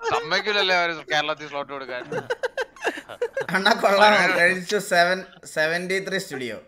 സമ്മതിക്കില്ലല്ലേ അവര് കേരളത്തിൽ സ്ലോട്ട് കൊടുക്കാൻ അണ്ണാ കൊള്ളാമോ കഴിച്ചു സെവൻ സെവന്റി ത്രീ സ്റ്റുഡിയോ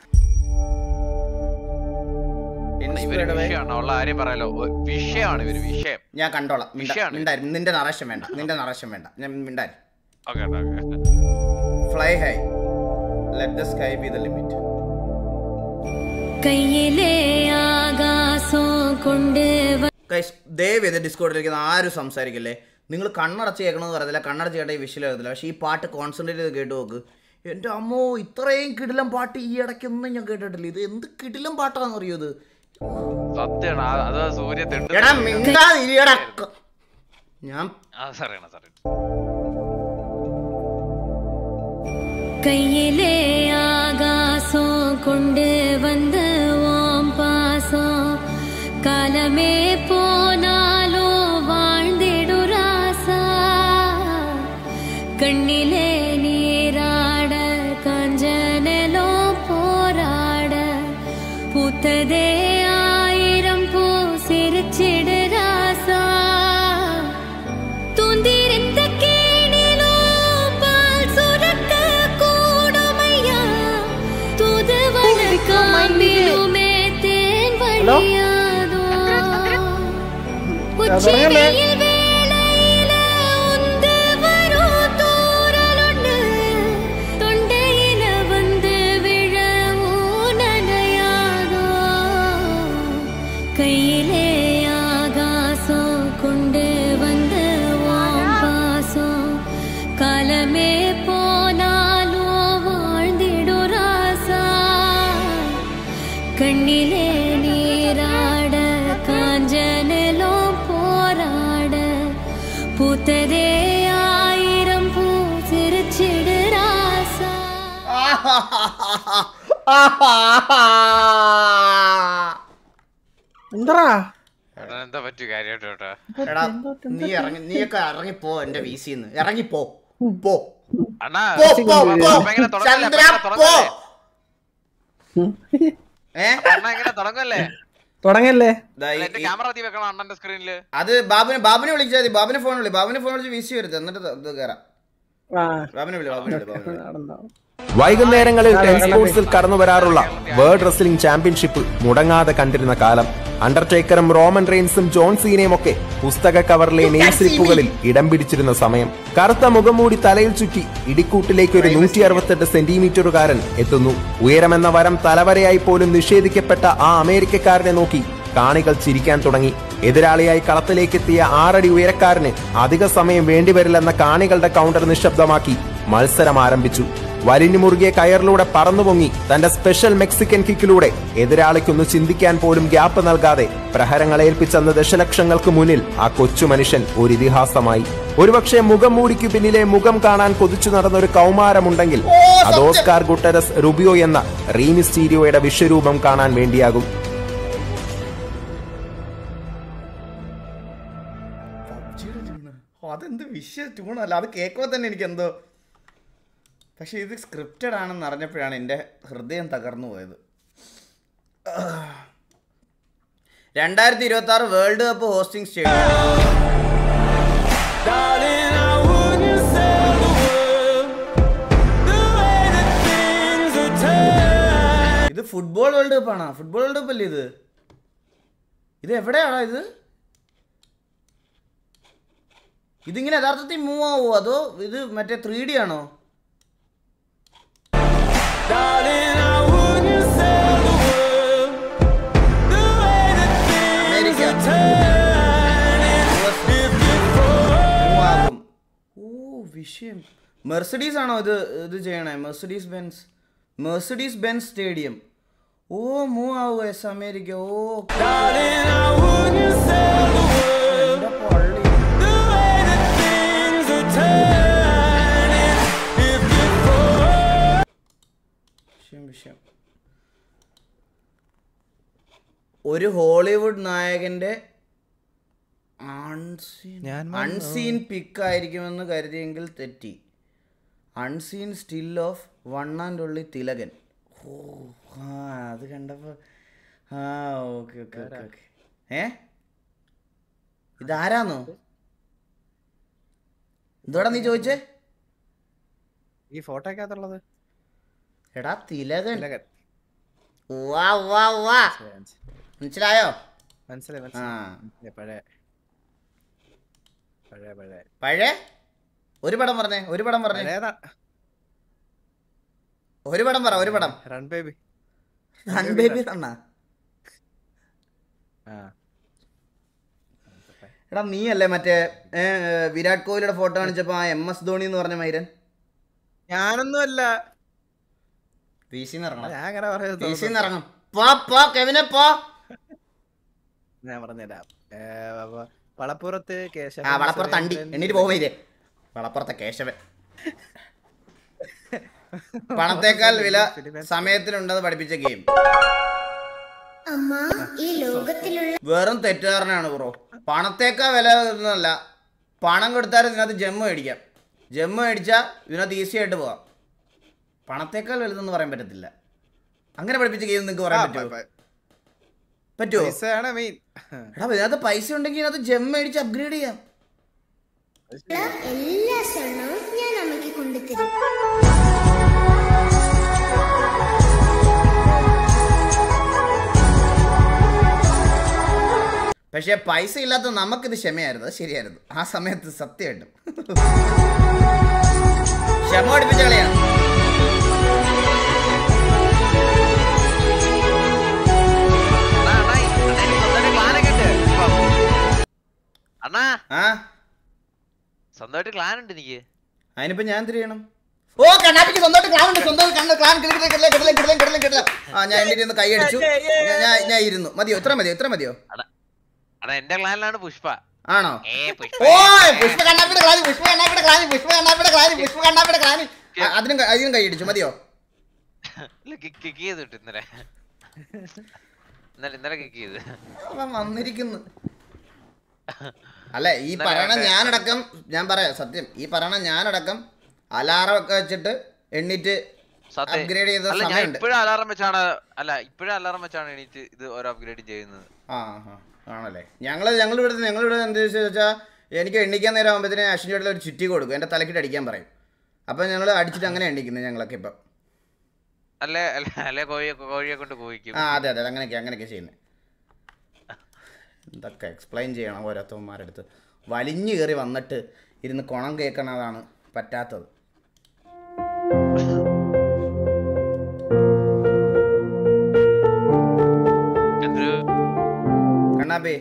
ഇവര് വിഷയമാണ് ഉള്ള കാര്യം പറയാലോ ഒ- വിഷയമാണ് ഇവര് വിഷയം ഞാൻ കണ്ടോളാം മിണ്ട- വിഷയാണ്. മിണ്ടാരും നിന്റെ നറേഷൻ വേണ്ട നിന്റെ നറേഷൻ വേണ്ട ഞാൻ മിണ്ടാരും okay okay fly high let the sky be the limit കയ്യിലെ ആകാശം കൊണ്ട് വ- ഗൈസ് ദയവ് ചെയ്ത് ഡിസ്കോഡിലിരിക്കുന്ന ആരും സംസാരിക്കില്ലേ നിങ്ങൾ കണ്ണടച്ച് കേൾക്കണമെന്ന് പറയത്തില്ല കണ്ണടച്ച് കേട്ടാൽ ഈ വിഷയം അറിയത്തില്ല പക്ഷേ ഈ പാട്ട് കോൺസെൻട്രേറ്റ് ചെയ്ത് കേട്ട് നോക്ക് എൻ്റെ അമ്മോ ഇത്രയും കിടിലം പാട്ട് ഈ ഇടയ്ക്കൊന്നും ഞാൻ കേട്ടിട്ടില്ല ഇത് എന്ത് കിടിലം പാട്ടാണെന്ന് അറിയോ ഇത് സത്യമാണ് ആ- അത് സൂര്യ തെണ്ട് എടാ മിണ്ടാതിരിയടാ ഞാൻ ആ സാറിയാണ് സാറേ கையிலே ஆகாசம் கொண்டு வந்த ஓம் பாசம் காலமே போனாலும் வாழ்ந்திடு ராசா கண்ணிலே நீராட கஞ்சனலோ போராட பூத்ததே ஆயிரம் பூ சிரிச்சிடு ராசா തുന്തിരിത്ത കേണിലോ പാൽ സുരക്ക കൂടുമയ്യാ തുതവന കാമ്പിലുമേ തേൻ വഴിയാതോ ഉച്ചവെയിൽ വേളയില് ഉന്ത് വരൂ തൂറലുണ്ട് തൊണ്ടയില വന്ന് വിഴവൂ നനയാതോ கையிலே ஆகாசம் கொண்டு வந்த ஓம் பாசம் காலமே போனாலும் வாழ்ந்திடு ராசா கண்ணிலே நீராட காஞ்சனலோ போராட பூத்ததே ஆயிரம் பூ சிரிச்சிடு ராசா എന്താ ഏട്ടാ എന്താ പറ്റു കാര്യമായിട്ട് കേട്ടാ എടാ നീ ഇറങ്ങി നീയൊക്കെ ഇറങ്ങിപ്പോ എന്റെ വി സിന്ന് ഇറങ്ങിപ്പോ പോ അണ്ണാ പോ, പോ, പോ. അപ്പൊ എങ്ങനെ തുടങ്ങല്ലേ? ചന്ദ്ര, അപ്പൊ എങ്ങനെ തുടങ്ങല്ലേ? ഏ അപ്പൊ അണ്ണാ എങ്ങനെ തുടങ്ങല്ലേ തുടങ്ങല്ലേ ദാ ഈ- അല്ല, എന്റെ ക്യാമറ തീ വെക്കണം അണ്ണന്റെ സ്ക്രീനില് അത് ബാബുനെ ബാബുനെ വിളിച്ചാൽ മതി ബാബുനെ ഫോൺ വിളി ബാബുനെ ഫോൺ വിളിച്ച് വി സി വരുത് എന്നിട്ട് ഇത് കയറാം ആ ബാബുനെ വിളി ബാബുനെ വിളി ബാബുനെ വിളി. നടന്നോ. വൈകുന്നേരങ്ങളിൽ ടെൻ സ്പോർട്സിൽ കടന്നു വരാറുള്ള വേൾഡ് റെസ്ലിംഗ് ചാമ്പ്യൻഷിപ്പ് മുടങ്ങാതെ കണ്ടിരുന്ന കാലം അണ്ടർടേക്കറും റോമൻ റെയിൻസും ജോൺ സീനയും ഒക്കെ പുസ്തക കവറിലെ നെയിം സ്ലിപ്പുകളിൽ ഇടം പിടിച്ചിരുന്ന സമയം കറുത്ത മുഖംമൂടി തലയിൽ ചുറ്റി ഇടിക്കൂട്ടിലേക്ക് ഒരു നൂറ്റി അറുപത്തെട്ട് സെന്റിമീറ്ററുകാരൻ എത്തുന്നു ഉയരമെന്ന വരം തലവരയായി പോലും നിഷേധിക്കപ്പെട്ട ആ അമേരിക്കക്കാരനെ നോക്കി കാണികൾ ചിരിക്കാൻ തുടങ്ങി എതിരാളിയായി കളത്തിലേക്കെത്തിയ ആറടി ഉയരക്കാരന് അധിക സമയം വേണ്ടിവരില്ലെന്ന കാണികളുടെ കൗണ്ടർ നിശബ്ദമാക്കി മത്സരം ആരംഭിച്ചു വലിഞ്ഞു മുറുകിയ കയറിലൂടെ പറന്നുപൊങ്ങി തന്റെ സ്പെഷ്യൽ മെക്സിക്കൻ കിക്കിലൂടെ എതിരാളിക്കൊന്ന് ചിന്തിക്കാൻ പോലും ഗ്യാപ്പ് നൽകാതെ പ്രഹരങ്ങൾ ഏൽപ്പിച്ചെന്ന ദശലക്ഷങ്ങൾക്ക് മുന്നിൽ ആ കൊച്ചു മനുഷ്യൻ ഒരു ഇതിഹാസമായി ഒരുപക്ഷെ മുഖം മൂടിക്കു പിന്നിലെ മുഖം കാണാൻ കൊതിച്ചു നടന്ന ഒരു കൗമാരമുണ്ടെങ്കിൽ അത് ഓസ്കാർ ഗുട്ടരസ് റുബിയോ എന്ന റീമിസ്റ്റീരിയോയുടെ വിശ്വരൂപം കാണാൻ വേണ്ടിയാകും പബ്ജിയുടെ ട്യൂണ് ഓ അതെന്ത് വിഷയ ട്യൂണല്ല അത് കേൾക്കുമ്പോൾ തന്നെ എനിക്ക് എന്തോ പക്ഷെ ഇത് സ്ക്രിപ്റ്റഡ് ആണെന്ന് അറിഞ്ഞപ്പോഴാണ് എൻ്റെ ഹൃദയം തകർന്നു പോയത് രണ്ടായിരത്തി ഇരുപത്തി ആറ് വേൾഡ് കപ്പ് ഹോസ്റ്റിംഗ് സ്റ്റേഡിയം ഇത് ഫുട്ബോൾ വേൾഡ് കപ്പ് ആണോ ഫുട്ബോൾ വേൾഡ് കപ്പ് അല്ലേ ഇത് ഇത് എവിടെയാണോ ഇത് ഇതിങ്ങനെ യഥാർത്ഥത്തിൽ മൂവ് ആവുമോ അതോ ഇത് മറ്റേ ത്രീ ഡി ആണോ അമേരിക്ക Move ആകും. ഓ വിഷയം മെർസഡീസ് ആണോ ഇത് ഇത് ചെയ്യണേ Mercedes Benz Mercedes Benz stadium ഓ മൂവ് ആവുക എസ് അമേരിക്ക ഓ എൻ്റെ പള്ളി വിഷയം വിഷയം ഒരു ഹോളിവുഡ് നായകന്റെ അൺസീൻ പിക്ക് ആയിരിക്കുമെന്ന് കരുതിയെങ്കിൽ തെറ്റി unseen still of one and only Thilakan ഓ ആ അത് കണ്ടപ്പോ ആ ഓക്കെ ഓക്കെ ഓക്കെ ഓക്കെ ഏ ഇതാരാന്നോ എന്തുവാടാ നീ ചോദിച്ചേ ഈ ഫോട്ടോക്കകത്തുള്ളത് എടാ തിലകൻ തിലകൻ. വാ വാ വാ മനസ്സിലായി, മനസ്സിലായോ മനസ്സിലായി. മനസ്സിലായി ആ മനസ്സിലായി മനസ്സിലായി. പഴയ പഴയ പഴയ പഴയ ഒരു പടം പറഞ്ഞേ ഒരു പടം പറഞ്ഞേ പഴയതാ ഒരു പടം പറ ഒരു പടം റൺ ബേബി റൺ ബേബി റണ്ണാ ആ എടാ നീ അല്ലേ മറ്റേ ഏ, വിരാട് കോഹ്ലിയുടെ ഫോട്ടോ കാണിച്ചപ്പോ ആ എം എസ് ധോണി എന്ന് പറഞ്ഞ മൈരൻ ഞാനൊന്നും അല്ല വി സിന്ന് ഇറങ്ങണം ഞാൻ അങ്ങനെ പറയുന്നത് വി സിന്ന് ഇറങ്ങും പോ പോ കെവിനെ പോ ഞാൻ പറഞ്ഞുതരാം ഏ, അപ്പൊ വളപ്പുറത്ത് കേശവൻ ആ വളപ്പുറത്ത് അണ്ടി സുരേന്ദ്രൻ, എണ്ണീറ്റ് പോകുമേ വളപ്പുറത്തെ കേശവൻ പണത്തേക്കാൾ വില സമയത്തിനുണ്ടെന്ന് പഠിപ്പിച്ച ഗെയിം അമ്മ ഈ ലോകത്തിലുള്ള വെറും തെറ്റുകാരനാണ് ബ്രോ പണത്തേക്കാൾ വില ഒന്നുമല്ല പണം കൊടുത്താൽ ഇതിനകത്ത് ജമ്മു മേടിക്കാം ജമ്മു മേടിച്ചാൽ ഇതിനകത്ത് ഈസി ആയിട്ട് പോവാം പണത്തേക്കാൾ വലുതെന്ന് പറയാൻ പറ്റത്തില്ല അങ്ങനെ പഠിപ്പിച്ച ഗെയിം നിങ്ങൾക്ക് ആ, പറയാൻ പ- പറ്റുമോ പ- പറ്റുമോ പൈസയാണ് മെയിൻ എടാ ഇതിനകത്ത് പൈസ ഉണ്ടെങ്കിൽ ഇതിനകത്ത് ജമ്മു മേടിച്ച് അപ്ഗ്രേഡ് ചെയ്യാം എല്ലാ സ്വർണവും ഞാൻ അമ്മയ്ക്ക് കൊണ്ടുതരും പക്ഷേ പൈസ ഇല്ലാത്ത നമുക്കിത് ക്ഷമയായിരുന്നു അത് ശരിയായിരുന്നു ആ സമയത്ത് സത്യമായിട്ടും ക്ഷമ പഠിപ്പിച്ച കളിയാണ് അണ്ണാ, അണ്ണാ, ഈ- അണ്ണാ, എനിക്ക് സ്വന്തമായിട്ട് clan ഒക്കെ ഉണ്ട്. ഇപ്പം. അണ്ണാ ആ സ്വന്തമായിട്ട് ക്ലാൻ ഉണ്ട് എനിക്ക് അതിനിപ്പോ ഞാൻ എന്ത് ചെയ്യണം ഓ കണ്ണാപ്പിക്ക് സ്വന്തമായിട്ട് ക്ലാൻ ഉണ്ട് സ്വന്തമായിട്ട് കണ്ണ് ക്ലാൻ കിടക്കില്ല കിടക്കില്ല കിടക്കില്ല കിടക്കില്ല കിടക്കില്ല കിടക്കില്ല ആ ഞാൻ എന്റെ ഒന്ന് കൈ അടിച്ചു ഞാൻ- ഞാൻ ഞാൻ ഇരുന്നു മതിയോ ഇത്ര മതിയോ ഇത്ര മതിയോ അണ്ണാ എന്റെ ക്ലാനിലാണ് പുഷ്പ ആണോ ഏ പുഷ്പ ഓ പുഷ്പ കണ്ണാപ്പിയുടെ ക്ലാനി പുഷ്പ കണ്ണാപ്പിയുടെ ക്ലാനി പുഷ്പ കണ്ണാപ്പിയുടെ ക്ലാനി പുഷ്പ കണ്ണാപ്പിയുടെ ക്ലാനി ആ, അതിനും ക- അതിനും കൈ അടിച്ചു മതിയോ കിക്ക് ചെയ്തിട്ട് ഇന്നലെ ഇന്നലെ ഇന്നലെ കിക്ക് ചെയ്ത് അവൻ വന്നിരിക്കുന്നു അല്ല ഈ പറയണ ഞാനടക്കം ഞാൻ പറയാം സത്യം ഈ പറയണ ഞാനടക്കം അലാറം ഒക്കെ വെച്ചിട്ട് എണ്ണിട്ട് സത്യം. അപ്ഗ്രേഡ് ചെയ്ത അല്ല ഞാൻ സമയമുണ്ട് ഇപ്പോഴും അലാറം വെച്ചാണ് അല്ല ഇപ്പോഴും അലാറം വെച്ചാണ് എണീറ്റ് ഇത് ഓരോ അപ്ഗ്രേഡ് ചെയ്യുന്നത് ആ ആ ആണല്ലേ ഞങ്ങൾ ഞങ്ങൾ ഇവിടെ ഞങ്ങൾ ഇവിടെ എന്താ വെച്ചാൽ എനിക്ക് എണ്ണിക്കാൻ നേരം ആകുമ്പോഴത്തേന് അശ്വിൻ്റെ ഒരു ചുറ്റി കൊടുക്കും എൻ്റെ തലക്കിട്ട് അടിക്കാൻ പറയും അപ്പം ഞങ്ങൾ അടിച്ചിട്ട് അങ്ങനെ എണ്ണിക്കുന്നത് ഞങ്ങളൊക്കെ ഇപ്പം അല്ലെ അല്ലെ അല്ലെ കോഴിയെ കോഴിയെ കൊണ്ട് കോഴിക്കും ആ അതെ അതെ അങ്ങനെയൊക്കെ അങ്ങനെയൊക്കെ ചെയ്യുന്നത് എന്തൊക്കെ എക്സ്പ്ലെയിൻ ചെയ്യണം ഓരോരുത്തന്മാരുടെ അടുത്ത് വലിഞ്ഞു കയറി വന്നിട്ട് ഇരുന്ന് കുണം കേൾക്കണതാണ് പറ്റാത്തത് എന്തൊരു കണ്ണാപ്പി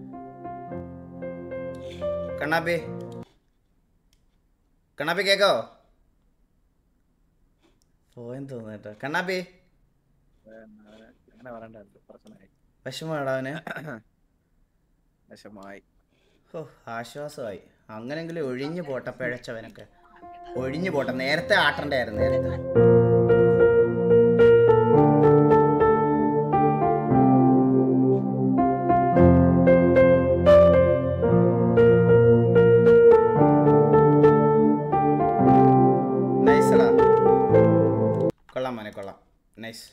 കണ്ണാപ്പി കണ്ണാപ്പി കേക്കോ പോയെന്ന് തോന്നേട്ടോ കണ്ണാപ്പി അങ്ങനെ പറയണ്ടായിരുന്നു പ്രശ്നമായി വിഷമമാടാ അവന് വിഷമായി ഓ ആശ്വാസമായി അങ്ങനെങ്കിലും ഒഴിഞ്ഞു പോട്ടെ പിഴച്ചവനൊക്കെ ഒഴിഞ്ഞു പോട്ടെ നേരത്തെ ആട്ടണ്ടായിരുന്നു നേരത്തെ നൈസടാ കൊള്ളാം മോനെ കൊള്ളാം നൈസ്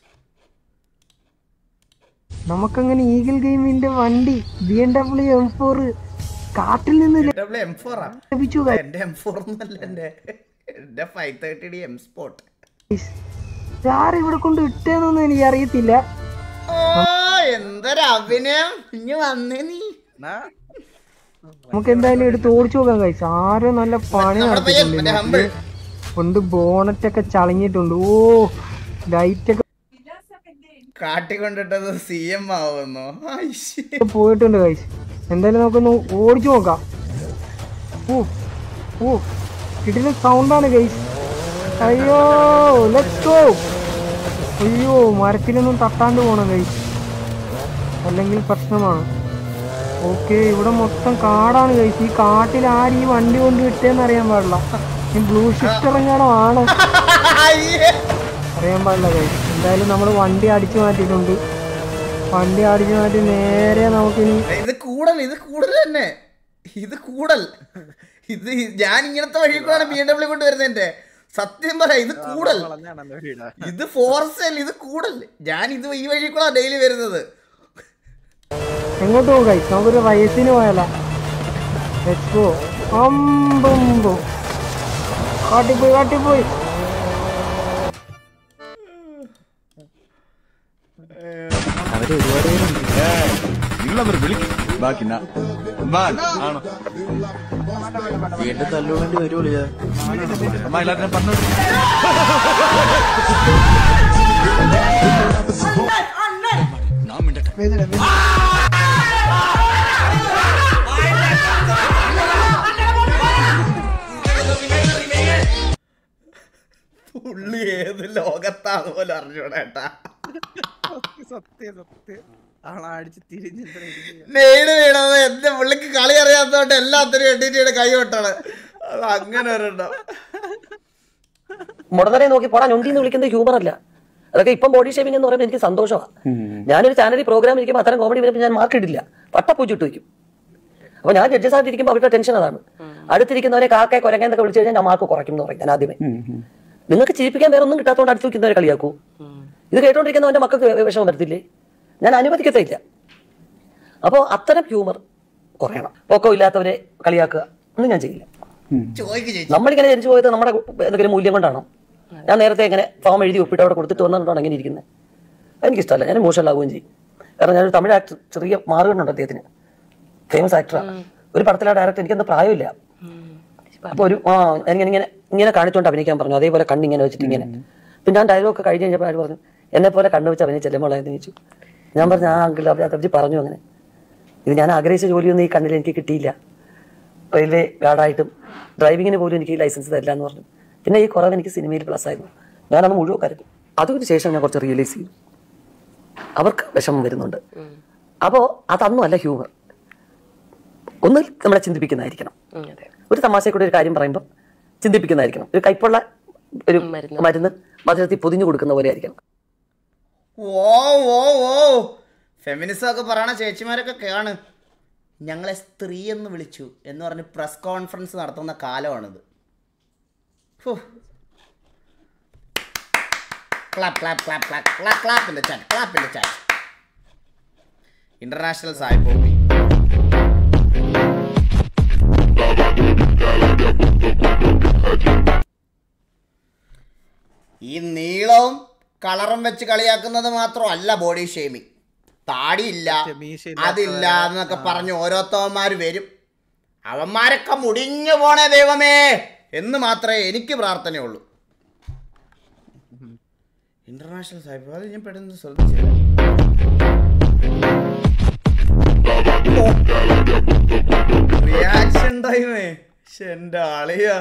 നമുക്കങ്ങനെ ഈഗിൾ ഗെയിമിന്റെ വണ്ടി B M W M four കാട്ടിൽ നിന്ന് ഡബ്ല്യു എം ഫോർ ആ ലഭിച്ചു എന്റെ എം ഫോർ ഒന്നല്ല എന്റെ എന്റെ five thirty D M spot ആര് ഇവിടെ കൊണ്ട് ഇട്ടേന്നൊന്നും എനിക്ക് അറിയത്തില്ല ഓ എന്തൊരു അഭിനയം ഇനി വന്നേ നീ എന്നാ നമുക്ക് എന്തായാലും എടുത്ത് ഓടിച്ചു നോക്കാം കഴിച്ചു ആരോ നല്ല പണി നമ്മുടെ പയ്യൻ നടത്തിയിട്ടുണ്ട് മറ്റേ ഹമ്പിൾ ഇതിനകത്ത്. കൊണ്ട് ബോണറ്റ് ഒക്കെ ചളങ്ങിയിട്ടുണ്ട് ഓ ലൈറ്റ് ഒക്കെ കാട്ടിക്കൊണ്ടിട്ടത് സി എം ആവുന്നു ഐശ്ശി. പോയിട്ടുണ്ട് കഴിച്ച് എന്തായാലും നമുക്കൊന്ന് ഓടിച്ചു നോക്കാം ഓ ഓ കിട്ടുന്ന സൗണ്ടാണ് കഴിച്ച് അയ്യോ ലെറ്റ്സ് ഗോ അയ്യോ മരത്തിലൊന്നും തട്ടാണ്ട് പോണം കഴിച്ച് അല്ലെങ്കിൽ പ്രശ്നമാണ് ഓക്കെ ഇവിടെ മൊത്തം കാടാണ് കഴിച്ച് ഈ കാട്ടിൽ ആര് ഈ വണ്ടി കൊണ്ട് വിട്ടേന്ന് അറിയാൻ പാടില്ല ഈ ബ്ലൂ ഷിഫ്റ്റ് ഇറങ്ങാനോ ആണോ അയ്യേ. അറിയാൻ പാടില്ല കഴിച്ച് എന്തായാലും നമ്മൾ വണ്ടി അടിച്ചു മാറ്റിയിട്ടുണ്ട് വണ്ടി അടിച്ചു മാറ്റി നേരെ നമുക്കിനി ഇത് കൂടൽ ഇത് കൂടൽ തന്നെ ഇത് കൂടൽ ഇത് ഞാൻ ഇങ്ങനത്തെ വഴി കൂടാണ് ബി എം ഡബ്ല്യൂ കൊണ്ട് വരുന്നതിന്റെ സത്യം പറ ഇത് കൂടൽ വളഞ്ഞാണെന്ന് വീടാ ഇത് ഫോർസ് അല്ല ഇത് കൂടൽ ഞാൻ ഇത് ഈ വഴി കൂടാ ഡെയിലി വരുന്നത് എങ്ങോട്ട് പോകും കഴിച്ച് നമുക്കൊരു വയസ്സിന് പോയാലോ ലെറ്റ്സ് ഗോ അമ്പുമ്പോ കാട്ടിപ്പോയി കാട്ടിപ്പോയി അവര് ഒരുപാട് പേരുണ്ട് നിങ്ങളവർ വിളിക്കും ബാക്കി ഞാൻ ബാൻ ആണോ വീണ്ടും തല്ലുകൊണ്ടി വരുള്ളൂ അമ്മ എല്ലാത്തിനും പറഞ്ഞു പുള്ളി ഏത് ലോകത്താന്ന് പോലും അറിഞ്ഞൂടേട്ടാ സത്യം സത്യം ആളടിച്ച് തിരിഞ്ഞ് നെയ്ഡ് വീണത് എന്റെ പുള്ളിക്ക് കളി അറിയാത്തതുകൊണ്ട് എല്ലാത്തിനും എഡിറ്റിയുടെ കൈ വിട്ടാണ് അത് അങ്ങനെ ഒരെണ്ണം മുടനരെ നോക്കി പോടാ ഞൊണ്ടിന്ന് വിളിക്കുന്നത് ഹ്യൂമർ അല്ല അതൊക്കെ ഇപ്പം ബോഡി ഷേമിംഗ് എന്ന് പറയുമ്പോൾ എനിക്ക് സന്തോഷമാണ് ഞാനൊരു ചാനലിൽ പ്രോഗ്രാം ഇരിക്കുമ്പോൾ അത്തരം കോമഡി വരുമ്പോൾ ഞാൻ മാർക്ക് ഇടില്ല പട്ടപ്പൂച്ചിട്ട് വയ്ക്കും അപ്പൊ ഞാൻ ജഡ്ജസ് ആയിട്ട് ഇരിക്കുമ്പോൾ അവരുടെ ടെൻഷൻ അതാണ് അടുത്തിരിക്കുന്നവരെ കാക്കെ കുരങ്ങെന്നൊക്കെ വിളിച്ചു കഴിഞ്ഞാൽ ഞാൻ മാർക്ക് കുറയ്ക്കും എന്ന് പറയും ഞാൻ ആദ്യമേ നിങ്ങൾക്ക് ചിരിപ്പിക്കാൻ വേറെ ഒന്നും കിട്ടാത്തതുകൊണ്ട് അടുത്ത് നിൽക്കുന്നവരെ കളിയാക്കൂ ഇത് കേട്ടോണ്ടിരിക്കുന്നവന്റെ മക്കൾക്ക് വി- വിഷമം വരത്തില്ലേ ഞാൻ അനുവദിക്കത്തില്ല അപ്പോൾ അത്തരം ഹ്യൂമർ കുറയണം പൊക്കം ഇല്ലാത്തവരെ കളിയാക്കുക ഒന്നും ഞാൻ ചെയ്യില്ല ചോദിക്ക് ചേച്ചി നമ്മളിങ്ങനെ ജനിച്ചു പോയത് നമ്മുടെ എന്തെങ്കിലും മൂല്യം കൊണ്ടാണോ ഞാൻ നേരത്തെ ഇങ്ങനെ ഫോം എഴുതി ഒപ്പിട്ട് അവിടെ കൊടുത്തിട്ട് വന്നിട്ടുണ്ടോ ഇങ്ങനെ ഇരിക്കുന്നത് എനിക്കിഷ്ടമല്ല ഞാൻ മോശമല്ലാവുകയും ചെയ്യും കാരണം ഞാനൊരു തമിഴ് ആക്ടർ ചെറിയ മാറുകയുണ്ട് അദ്ദേഹത്തിന് ഫേമസ് ആക്ടറാണ് ഒരു പടത്തിലെ ഡയറക്ടർ എനിക്കെന്താ പ്രായമില്ല അപ്പൊ ഒരു ആ എനിക്ക് ഇങ്ങനെ ഇങ്ങനെ കാണിച്ചുകൊണ്ട് അഭിനയിക്കാൻ പറഞ്ഞു അതേപോലെ കണ്ണിങ്ങനെ വെച്ചിട്ട് ഇങ്ങനെ പിന്നെ ഞാൻ ഡയലോഗ് ഒക്കെ കഴിഞ്ഞ് കഴിഞ്ഞപ്പോൾ അയാൾ പറഞ്ഞു എന്നെ പോലെ കണ്ണു വെച്ച് അഭിനയിച്ചല്ലേ മോളെ എന്ന് ചോദിച്ചു ഞാൻ പറഞ്ഞു ആ അങ്കിൾ അവർ പറഞ്ഞു അങ്ങനെ ഇത് ഞാൻ ആഗ്രഹിച്ച ജോലിയൊന്നും ഈ കണ്ണിൽ എനിക്ക് കിട്ടിയില്ല റെയിൽവേ ഗാർഡായിട്ടും ഡ്രൈവിങ്ങിന് പോലും എനിക്ക് ലൈസൻസ് തരില്ല എന്ന് പറഞ്ഞു പിന്നെ ഈ കുറവ് എനിക്ക് സിനിമയിൽ പ്ലസ് ആയിരുന്നു ഞാനത് മുഴുവൻ കരുതും അതിന് ശേഷം ഞാൻ കുറച്ച് റിയലൈസ് ചെയ്തു അവർക്ക് വിഷമം വരുന്നുണ്ട് അപ്പോൾ അതൊന്നും അല്ല ഹ്യൂമർ ഒന്ന് നമ്മളെ ചിന്തിപ്പിക്കുന്നതായിരിക്കണം ഒരു തമാശയിൽ കൂടെ ഒരു കാര്യം പറയുമ്പോൾ ചിന്തിപ്പിക്കുന്നതായിരിക്കണം ഒരു കൈപ്പുള്ള ഒരു മരുന്ന് മധുരത്തിൽ പൊതിഞ്ഞു കൊടുക്കുന്ന പോലെ ആയിരിക്കണം ഓ ഓ ഓ ഫെമിനിസം ഒക്കെ പറയണ ചേച്ചിമാരൊക്കെ കേണ് ഞങ്ങളെ സ്ത്രീ എന്ന് വിളിച്ചു എന്ന് പറഞ്ഞ് പ്രസ് കോൺഫറൻസ് നടത്തുന്ന കാലമാണിത് ഹോ. Clap clap clap clap clap ക്ലാപ്പിൻ്റെ ചാറ്റ് ക്ലാപ്പിൻ്റെ ചാറ്റ് ഇന്റർനാഷണൽ സായിപ്പോ ഈ നീളവും കളറും വെച്ച് കളിയാക്കുന്നത് മാത്രമല്ല ബോഡി ഷേമിങ് താടിയില്ല മീശയില്ലാത്തവരെ, അതില്ല എന്നൊക്കെ പറഞ്ഞ് ഓരോരുത്തവന്മാർ വരും അവന്മാരൊക്കെ മുടിഞ്ഞു പോണേ ദൈവമേ എന്ന് മാത്രമേ എനിക്ക് പ്രാർത്ഥനയുള്ളൂ ഇന്റർനാഷണൽ സാഹിബ് അത് ഞാൻ പെട്ടെന്ന് ശ്രദ്ധിച്ചില്ല റിയാക്ഷൻ ടൈമേ പക്ഷെ എൻ്റെ ആളിയാ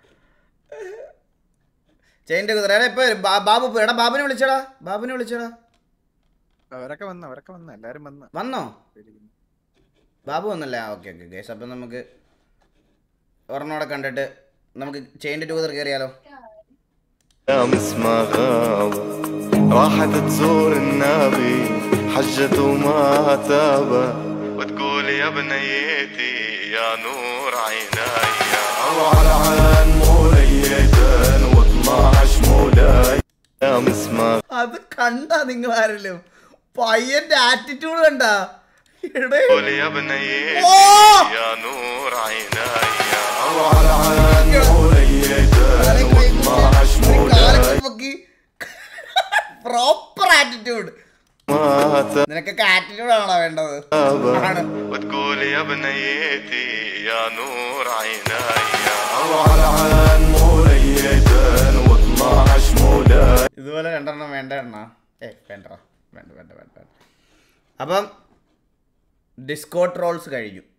ചെയിൻ്റെ കുതിര എടാ ഇപ്പൊ വരും. ബാ- ബാബു ഇപ്പൊ- എടാ ബാബുനെ വിളിച്ചടാ ബാബുനെ വിളിച്ചടാ അവരൊക്കെ വന്ന് അവരൊക്കെ വന്ന് എല്ലാരും വന്ന് വന്നോ ബാബു വന്നല്ലേ ആ ഓക്കെ ഓക്കെ ഗേസ് അപ്പം നമുക്ക് ഒരെണ്ണോടെ കണ്ടിട്ട് നമുക്ക് ചെയിൻ്റെ ടൂതർ കയറിയാലോ أيام اسمها غابة راحت تزور النبي حجت وما تابى وتقول يا بنيتي يا نور عيني أروح على عين موليتن و12 مولاي أيام اسمها അത് കണ്ടാ നിങ്ങൾ ആരെങ്കിലും പയ്യന്റെ ആറ്റിറ്റ്യൂഡ് കണ്ടാ എടേ قول يا بنيتي أوه! يا نور عيني أروح على عين موليتن و12 مولاي പ്രോപ്പർ ആറ്റിറ്റ്യൂഡ് ما تابى നിനക്കൊക്കെ ആറ്റിറ്റ്യൂഡ് ആണോ വേണ്ടത് ആണ് وتقول يا بنيتي يا نور عيني أروح على عين موليتن و12 مولاي ഇതുപോലെ രണ്ടെണ്ണം വേണ്ട എണ്ണ ഏ വേണ്ട വേണ്ട വേണ്ട വേണ്ട വേണ്ട അപ്പം ഡിസ്കോ ട്രോൾസ് കഴിഞ്ഞു